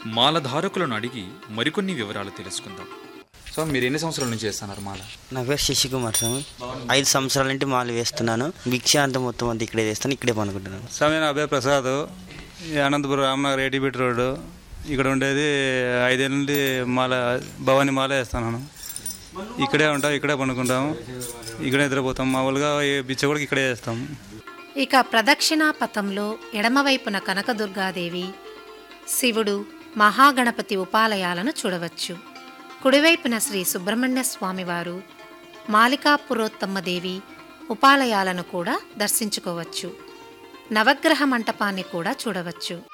మాలధారకులను అడిగి మరికొన్ని వివరాలు తెలుసుకుందాం సో మీరు ఎన్ని సంవత్సరాల నుంచి చేస్తున్నారు మాల నా పేరు శశికుమార్ స్వామి ఐదు సంవత్సరాల నుండి మాలు వేస్తున్నాను భిక్ష అంతా మొత్తం అంతా ఇక్కడే చేస్తాను ఇక్కడే పనుకుంటున్నాను స్వామి నా పేరు ప్రసాద్ ఈ అనంతపురం రామనగర్ ఏటీబీట్ రోడ్డు ఇక్కడ ఉండేది ఐదేళ్ళ నుండి మాల భవానీ మాల వేస్తున్నాను ఇక్కడే ఉంటాం ఇక్కడే పండుకుంటాం ఇక్కడే నిద్రపోతాం మామూలుగా ఈ బిచ్చ కూడా ఇక్కడే చేస్తాం ఇక ప్రదక్షిణా పథంలో ఎడమవైపున కనకదుర్గాదేవి శివుడు మహాగణపతి ఉపాలయాలను చూడవచ్చు కుడివైపున శ్రీ సుబ్రహ్మణ్య స్వామివారు మాలికాపురోత్తమ్మ దేవి ఉపాలయాలను కూడా దర్శించుకోవచ్చు నవగ్రహ మంటపాన్ని కూడా చూడవచ్చు